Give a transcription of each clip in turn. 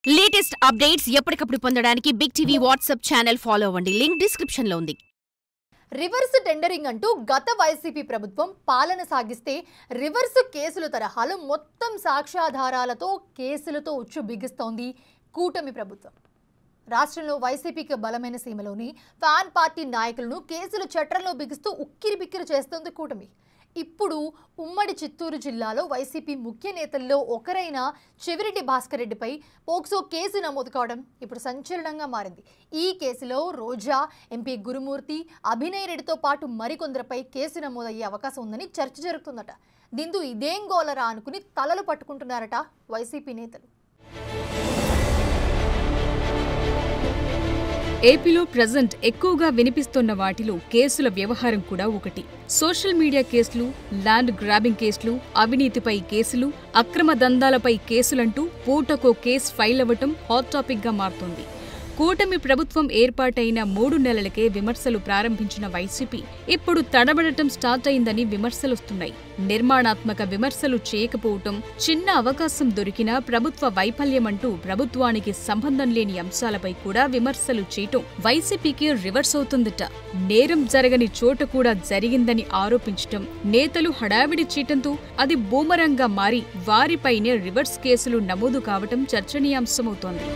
latest updates ఎప్పటికప్పుడు పొందడానికి big TV WhatsApp channel follow అవ్వండి లింక్ డిస్క్రిప్షన్ లో ఉంది రివర్స్ టెండరింగ్ అంటూ గత వైసీపీ ప్రభుత్వం పాలన సాగిస్తే రివర్స్ కేసుల తరహాలో మొత్తం సాక్ష్యాధారాలతో కేసులతో ఉచ్చు బిగిస్తోంది కూటమి ప్రభుత్వం రాష్ట్రంలో వైసీపీకి బలమైన సీమలోని ఫ్యాన్ పార్టీ నాయకులను కేసుల చట్రంలో బిగిస్తూ ఉక్కిరి బిక్కిరి చేస్తోంది కూటమి ఇప్పుడు ఉమ్మడి చిత్తూరు జిల్లాలో వైసీపీ ముఖ్య నేతల్లో ఒకరైన చెవిరెడ్డి భాస్కర్ రెడ్డిపై పోక్సో కేసు నమోదు కావడం ఇప్పుడు సంచలనంగా మారింది ఈ కేసులో రోజా ఎంపీ గురుమూర్తి అభినయ్ రెడ్డితో పాటు మరికొందరిపై కేసు నమోదయ్యే అవకాశం ఉందని చర్చ జరుగుతుందట దీంతో ఇదేం గోలరా అనుకుని తలలు పట్టుకుంటున్నారట వైసీపీ నేతలు ఏపీలో ప్రజెంట్ ఎక్కువగా వినిపిస్తున్న వాటిలో కేసుల వ్యవహారం కూడా ఒకటి సోషల్ మీడియా కేసులు ల్యాండ్ గ్రాబింగ్ కేసులు అవినీతిపై కేసులు అక్రమ దందాలపై కేసులంటూ పూటకో కేసు ఫైల్ అవ్వటం హాట్ టాపిక్ గా మారుతోంది కూటమి ప్రభుత్వం ఏర్పాటైన మూడు నెలలకే విమర్శలు ప్రారంభించిన వైసీపీ ఇప్పుడు తడబడటం స్టార్ట్ అయిందని విమర్శలొస్తున్నాయి నిర్మాణాత్మక విమర్శలు చేయకపోవటం చిన్న అవకాశం దొరికినా ప్రభుత్వ వైఫల్యమంటూ ప్రభుత్వానికి సంబంధం లేని అంశాలపై కూడా విమర్శలు చేయటం వైసీపీకి రివర్స్ అవుతుందట నేరం జరగని చోట కూడా జరిగిందని ఆరోపించటం నేతలు హడావిడి చేయటంతో అది బూమరంగా మారి వారిపైనే రివర్స్ కేసులు నమోదు కావటం చర్చనీయాంశమవుతోంది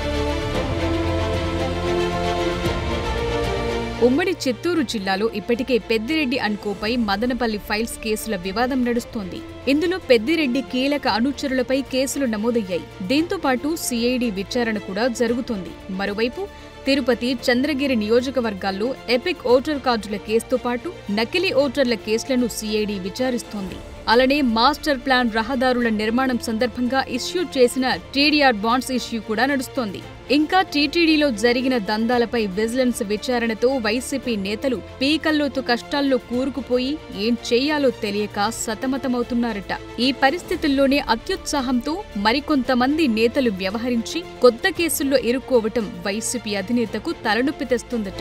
ఉమ్మడి చిత్తూరు జిల్లాలో ఇప్పటికే పెద్దిరెడ్డి అన్కోపై మదనపల్లి ఫైల్స్ కేసుల వివాదం నడుస్తోంది ఇందులో పెద్దిరెడ్డి కీలక అనుచరులపై కేసులు నమోదయ్యాయి దీంతో పాటు సిఐడి విచారణ కూడా జరుగుతోంది మరోవైపు తిరుపతి చంద్రగిరి నియోజకవర్గాల్లో ఎపిక్ ఓటర్ కార్డుల కేసుతో పాటు నకిలీ ఓటర్ల కేసులను సిఐడి విచారిస్తోంది అలానే మాస్టర్ ప్లాన్ రహదారుల నిర్మాణం సందర్భంగా ఇష్యూ చేసిన టీడీఆర్ బాండ్స్ ఇష్యూ కూడా నడుస్తోంది ఇంకా టీటీడీలో జరిగిన దందాలపై విజిలెన్స్ విచారణతో వైసీపీ నేతలు పీకల్లోతు కష్టాల్లో కూరుకుపోయి ఏం చేయాలో తెలియక సతమతమవుతున్నారట ఈ పరిస్థితుల్లోనే అత్యుత్సాహంతో మరికొంతమంది నేతలు వ్యవహరించి కొత్త కేసుల్లో ఇరుక్కోవటం వైసీపీ అధినేతకు తలనొప్పి తెస్తుందట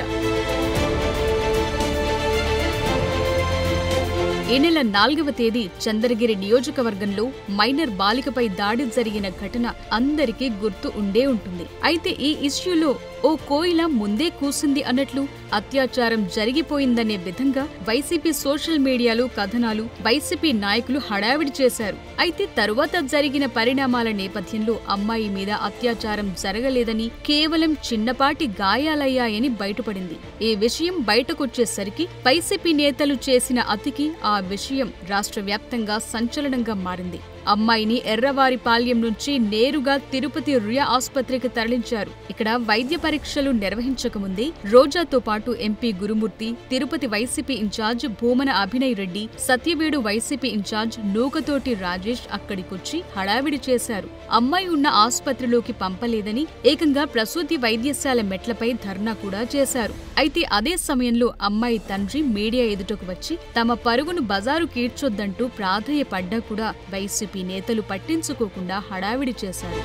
ఈ నెల నాలుగవ తేదీ చంద్రగిరి నియోజకవర్గంలో మైనర్ బాలికపై దాడి జరిగిన ఘటన అందరికీ గుర్తు ఉండే ఉంటుంది అయితే ఈ ఇష్యూలో ఓ కోయిల ముందే కూసింది అన్నట్లు అత్యాచారం జరిగిపోయిందనే విధంగా వైసీపీ సోషల్ మీడియాలో కథనాలు వైసీపీ నాయకులు హడావిడి చేశారు అయితే తరువాత జరిగిన పరిణామాల నేపథ్యంలో అమ్మాయి మీద అత్యాచారం జరగలేదని కేవలం చిన్నపాటి గాయాలయ్యాయని బయటపడింది ఈ విషయం బయటకొచ్చేసరికి వైసీపీ నేతలు చేసిన అతికి ఆ విషయం రాష్ట్ర వ్యాప్తంగా సంచలనంగా మారింది అమ్మాయిని ఎర్రవారిపాల్యం నుంచి నేరుగా తిరుపతి రుయా ఆసుపత్రికి తరలించారు ఇక్కడ వైద్య పరీక్షలు నిర్వహించకముందే రోజాతో పాటు MP Gurumurthy Tirupati YCP in charge Bhumana Abhinay Reddy Satyavedu YCP in charge Nukathoti Rajesh అక్కడికొచ్చి హడావిడి చేశారు అమ్మాయి ఉన్న ఆసుపత్రిలోకి పంపలేదని ఏకంగా ప్రసూతి వైద్యశాల మెట్లపై ధర్నా కూడా చేశారు అయితే అదే సమయంలో అమ్మాయి తండ్రి మీడియా ఎదుటకు వచ్చి తమ పరుగును బజారు కీడ్చొద్దంటూ ప్రాధేయపడ్డా కూడా వైసీపీ నేతలు పట్టించుకోకుండా హడావిడి చేశారు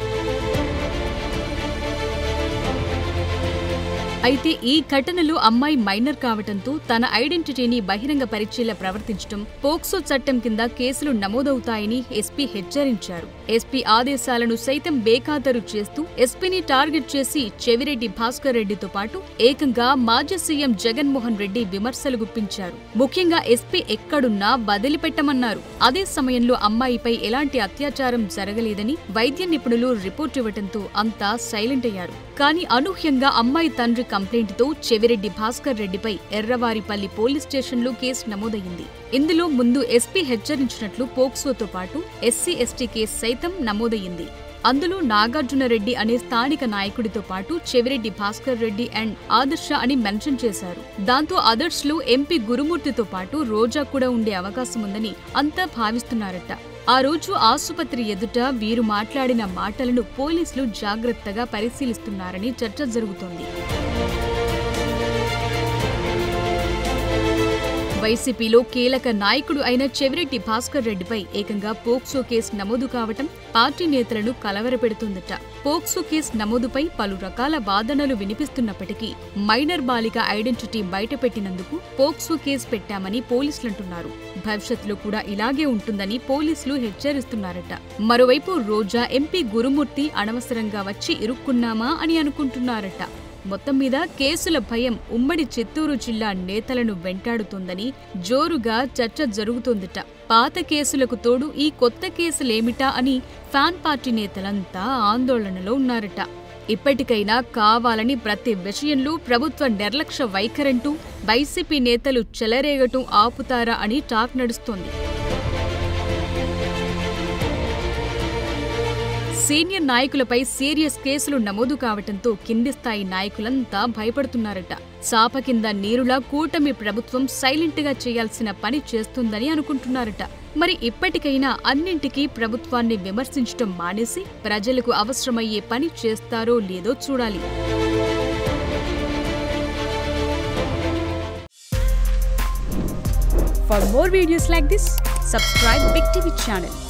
అయితే ఈ ఘటనలో అమ్మాయి మైనర్ కావటంతో తన ఐడెంటిటీని బహిరంగ పరిచయలా ప్రవర్తించడం పోక్సో చట్టం కింద కేసులు నమోదవుతాయని ఎస్పీ హెచ్చరించారు ఎస్పీ ఆదేశాలను సైతం బేఖాతరు చేస్తూ ఎస్పీని టార్గెట్ చేసి చెవిరెడ్డి భాస్కర్ రెడ్డితో పాటు ఏకంగా మాజీ సీఎం జగన్మోహన్ రెడ్డి విమర్శలు గుప్పించారు ముఖ్యంగా ఎస్పీ ఎక్కడున్నా వదిలిపెట్టమన్నారు అదే సమయంలో అమ్మాయిపై ఎలాంటి అత్యాచారం జరగలేదని వైద్య నిపుణులు రిపోర్ట్ ఇవ్వడంతో అంతా సైలెంట్ అయ్యారు కానీ అనూహ్యంగా అమ్మాయి తండ్రి కంప్లైంట్తో చెవిరెడ్డి భాస్కర్ రెడ్డిపై ఎర్రవారిపల్లి పోలీస్ స్టేషన్లో కేసు నమోదయ్యింది ఇందులో ముందు ఎస్పీ హెచ్చరించినట్లు పోక్సోతో పాటు ఎస్సీ ఎస్టీ కేసు సైతం నమోదయ్యింది అందులో నాగార్జునరెడ్డి అనే స్థానిక నాయకుడితో పాటు చెవిరెడ్డి భాస్కర్ రెడ్డి అండ్ ఆదర్శ అని మెన్షన్ చేశారు దాంతో ఆదర్శ్ లో ఎంపీ గురుమూర్తితో పాటు రోజా కూడా ఉండే అవకాశం ఉందని అంతా భావిస్తున్నారట ఆ రోజు ఆసుపత్రి ఎదుట వీరు మాట్లాడిన మాటలను పోలీసులు జాగ్రత్తగా పరిశీలిస్తున్నారని చర్చ జరుగుతోంది వైసీపీలో కీలక నాయకుడు అయిన చెవిరెడ్డి భాస్కర్ రెడ్డిపై ఏకంగా పోక్సో కేసు నమోదు కావటం పార్టీ నేతలను కలవరపెడుతుందట పోక్సో కేసు నమోదుపై పలు రకాల వాదనలు వినిపిస్తున్నప్పటికీ మైనర్ బాలిక ఐడెంటిటీ బయటపెట్టినందుకు పోక్సో కేసు పెట్టామని పోలీసులంటున్నారు భవిష్యత్తులో కూడా ఇలాగే ఉంటుందని పోలీసులు హెచ్చరిస్తున్నారట మరోవైపు రోజా ఎంపీ గురుమూర్తి అనవసరంగా వచ్చి ఇరుక్కున్నామా అని అనుకుంటున్నారట మొత్తం మీద కేసుల భయం ఉమ్మడి చిత్తూరు జిల్లా నేతలను వెంటాడుతోందని జోరుగా చర్చ జరుగుతోందట పాత కేసులకు తోడు ఈ కొత్త కేసులేమిటా అని ఫ్యాన్ పార్టీ నేతలంతా ఆందోళనలో ఉన్నారట ఇప్పటికైనా కావాలని ప్రతి విషయంలో ప్రభుత్వ నిర్లక్ష్య వైఖరంటూ వైసీపీ నేతలు చెలరేగటం ఆపుతారా అని టాక్ నడుస్తోంది సీనియర్ నాయకులపై సీరియస్ కేసులు నమోదు కావటంతో కింది స్థాయి నాయకులంతా భయపడుతున్నారట చాప కింద నీరులా కూటమి ప్రభుత్వం సైలెంట్ గా చేయాల్సిన పని చేస్తుందని అనుకుంటున్నారట మరి ఇప్పటికైనా అన్నింటికీ ప్రభుత్వాన్ని విమర్శించడం మానేసి ప్రజలకు అవసరమయ్యే పని చేస్తారో లేదో చూడాలి For more videos like this, subscribe Big TV channel